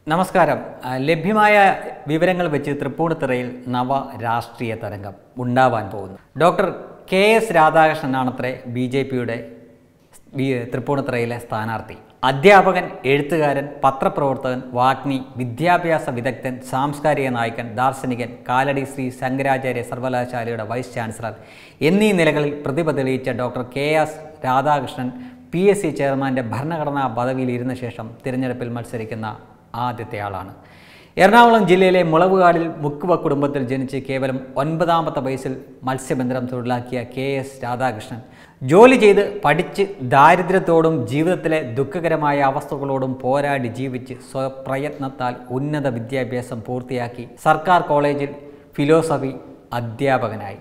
നമസ്കാരം ആ, ലഭ്യമായ വിവരങ്ങൾ വെച്ച് തൃപ്പൂണിത്തുറയിൽ നവ രാഷ്ട്രീയ തരംഗം ഉണ്ടാവാൻ പോകുന്നു ഡോക്ടർ കെ എസ് രാധാകൃഷ്ണനാണത്രേ ബി ജെ പിയുടെ തൃപ്പൂണിത്തുറയിലെ സ്ഥാനാർത്ഥി അധ്യാപകൻ എഴുത്തുകാരൻ പത്രപ്രവർത്തകൻ വാഗ്മി വിദ്യാഭ്യാസ വിദഗ്ധൻ സാംസ്കാരിക നായകൻ ദാർശനികൻ കാലടി ശ്രീ ശങ്കരാചാര്യ സർവകലാശാലയുടെ വൈസ് ചാൻസലർ എന്നീ നിലകളിൽ പ്രതിഭ തെളിയിച്ച doctor K S Radhakrishnan P S C ചെയർമാൻ്റെ ഭരണഘടനാ പദവിയിൽ ഇരുന്ന ശേഷം തിരഞ്ഞെടുപ്പിൽ മത്സരിക്കുന്ന ആദ്യത്തെ ആളാണ് എറണാകുളം ജില്ലയിലെ മുളവുകാടിൽ മുക്കുവ കുടുംബത്തിൽ ജനിച്ച് കേവലം ഒൻപതാമത്തെ വയസ്സിൽ മത്സ്യബന്ധനം തൊഴിലാക്കിയ കെ എസ് രാധാകൃഷ്ണൻ ജോലി ചെയ്ത് പഠിച്ച് ദാരിദ്ര്യത്തോടും ജീവിതത്തിലെ ദുഃഖകരമായ അവസ്ഥകളോടും പോരാടി ജീവിച്ച് സ്വപ്രയത്നത്താൽ ഉന്നത വിദ്യാഭ്യാസം പൂർത്തിയാക്കി സർക്കാർ കോളേജിൽ ഫിലോസഫി അധ്യാപകനായി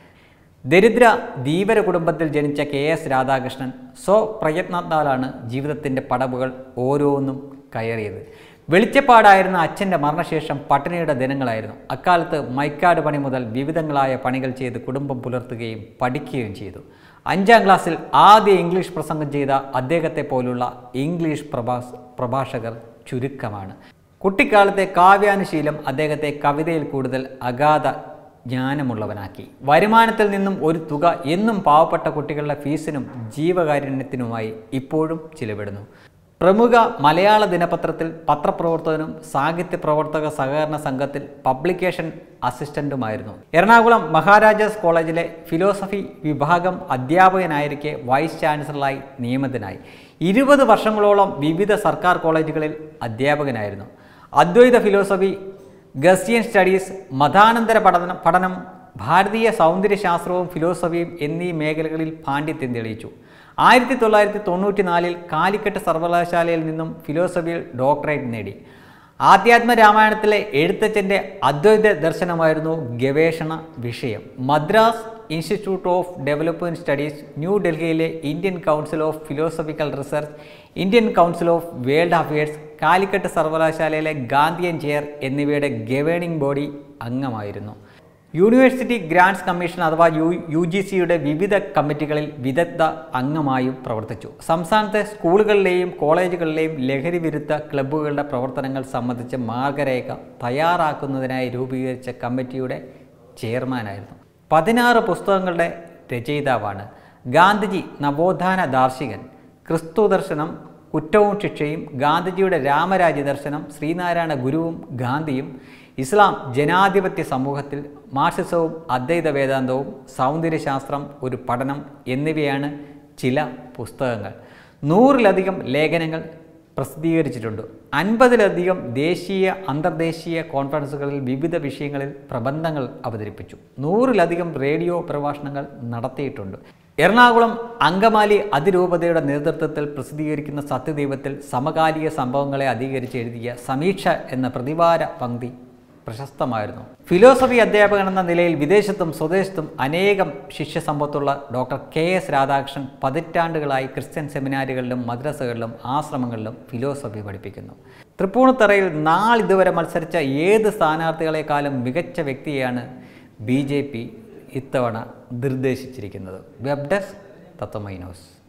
ദരിദ്ര ധീവര കുടുംബത്തിൽ ജനിച്ച കെ എസ് രാധാകൃഷ്ണൻ സ്വപ്രയത്നത്താലാണ് ജീവിതത്തിൻ്റെ പടവുകൾ ഓരോന്നും കയറിയത് വെളിച്ചപ്പാടായിരുന്ന അച്ഛൻ്റെ മരണശേഷം പട്ടിണിയുടെ ദിനങ്ങളായിരുന്നു അക്കാലത്ത് മൈക്കാട് പണി മുതൽ വിവിധങ്ങളായ പണികൾ ചെയ്ത് കുടുംബം പുലർത്തുകയും പഠിക്കുകയും ചെയ്തു അഞ്ചാം ക്ലാസ്സിൽ ആദ്യ ഇംഗ്ലീഷ് പ്രസംഗം ചെയ്ത അദ്ദേഹത്തെ പോലുള്ള ഇംഗ്ലീഷ് പ്രഭാസ് പ്രഭാഷകർ ചുരുക്കമാണ് കുട്ടിക്കാലത്തെ കാവ്യാനുശീലം അദ്ദേഹത്തെ കവിതയിൽ കൂടുതൽ അഗാധ ജ്ഞാനമുള്ളവനാക്കി വരുമാനത്തിൽ നിന്നും ഒരു തുക എന്നും പാവപ്പെട്ട കുട്ടികളുടെ ഫീസിനും ജീവകാരുണ്യത്തിനുമായി ഇപ്പോഴും ചിലവിടുന്നു പ്രമുഖ മലയാള ദിനപത്രത്തിൽ പത്രപ്രവർത്തകനും സാഹിത്യ പ്രവർത്തക സഹകരണ സംഘത്തിൽ പബ്ലിക്കേഷൻ അസിസ്റ്റന്റുമായിരുന്നു എറണാകുളം മഹാരാജാസ് കോളേജിലെ ഫിലോസഫി വിഭാഗം അധ്യാപകനായിരിക്കെ വൈസ് ചാൻസലറായി നിയമിതനായി ഇരുപത് വർഷങ്ങളോളം വിവിധ സർക്കാർ കോളേജുകളിൽ അധ്യാപകനായിരുന്നു അദ്വൈത ഫിലോസഫി ഗസ്റ്റിയൻ സ്റ്റഡീസ് മതാനന്തര പഠനം പഠനം ഭാരതീയ സൗന്ദര്യശാസ്ത്രവും ഫിലോസഫിയും എന്നീ മേഖലകളിൽ പാണ്ഡിത്യം തെളിയിച്ചു ആയിരത്തി തൊള്ളായിരത്തി തൊണ്ണൂറ്റി നാലിൽ കാലിക്കറ്റ് സർവകലാശാലയിൽ നിന്നും ഫിലോസഫിയിൽ ഡോക്ടറേറ്റ് നേടി ആധ്യാത്മ രാമായണത്തിലെ എഴുത്തച്ഛൻ്റെ അദ്വൈത ദർശനമായിരുന്നു ഗവേഷണ വിഷയം Madras Institute of Development Studies ന്യൂഡൽഹിയിലെ Indian Council of Philosophical Research Indian Council of World Affairs Calicut സർവകലാശാലയിലെ ഗാന്ധിയൻ ചെയർ എന്നിവയുടെ ഗവേണിംഗ് ബോഡി അംഗമായിരുന്നു യൂണിവേഴ്സിറ്റി ഗ്രാൻഡ്സ് കമ്മീഷൻ അഥവാ യു യു ജി സിയുടെ വിവിധ കമ്മിറ്റികളിൽ വിദഗ്ധ അംഗമായും പ്രവർത്തിച്ചു സംസ്ഥാനത്തെ സ്കൂളുകളിലെയും കോളേജുകളിലെയും ലഹരി വിരുദ്ധ ക്ലബ്ബുകളുടെ പ്രവർത്തനങ്ങൾ സംബന്ധിച്ച് മാർഗരേഖ തയ്യാറാക്കുന്നതിനായി രൂപീകരിച്ച കമ്മിറ്റിയുടെ ചെയർമാനായിരുന്നു പതിനാറ് പുസ്തകങ്ങളുടെ രചയിതാവാണ് ഗാന്ധിജി നവോത്ഥാന ദാർശികൻ ക്രിസ്തു ദർശനം കുറ്റവും ശിക്ഷയും ഗാന്ധിജിയുടെ രാമരാജ്യ ദർശനം ശ്രീനാരായണ ഗുരുവും ഗാന്ധിയും ഇസ്ലാം ജനാധിപത്യ സമൂഹത്തിൽ മാർക്സിസവും അദ്വൈത വേദാന്തവും സൗന്ദര്യശാസ്ത്രം ഒരു പഠനം എന്നിവയാണ് ചില പുസ്തകങ്ങൾ നൂറിലധികം ലേഖനങ്ങൾ പ്രസിദ്ധീകരിച്ചിട്ടുണ്ട് അൻപതിലധികം ദേശീയ അന്തർദേശീയ കോൺഫറൻസുകളിൽ വിവിധ വിഷയങ്ങളിൽ പ്രബന്ധങ്ങൾ അവതരിപ്പിച്ചു നൂറിലധികം റേഡിയോ പ്രഭാഷണങ്ങൾ നടത്തിയിട്ടുണ്ട് എറണാകുളം അങ്കമാലി അതിരൂപതയുടെ നേതൃത്വത്തിൽ പ്രസിദ്ധീകരിക്കുന്ന സത്യദൈവത്തിൽ സമകാലിക സംഭവങ്ങളെ അധികരിച്ച് എഴുതിയ സമീക്ഷ എന്ന പ്രതിവാര പങ്ക്തി പ്രശസ്തമായിരുന്നു ഫിലോസഫി അധ്യാപകൻ എന്ന നിലയിൽ വിദേശത്തും സ്വദേശത്തും അനേകം ശിഷ്യസമ്പത്തുള്ള ഡോക്ടർ കെ എസ് രാധാകൃഷ്ണൻ പതിറ്റാണ്ടുകളായി ക്രിസ്ത്യൻ സെമിനാരുകളിലും മദ്രസകളിലും ആശ്രമങ്ങളിലും ഫിലോസഫി പഠിപ്പിക്കുന്നു തൃപ്പൂണിത്തറയിൽ നാളിതുവരെ മത്സരിച്ച ഏത് സ്ഥാനാർത്ഥികളെക്കാളും മികച്ച വ്യക്തിയാണ് ബി ജെ പി ഇത്തവണ നിർദ്ദേശിച്ചിരിക്കുന്നത് വെബ് ഡെസ്ക് തത്വമൈ ന്യൂസ്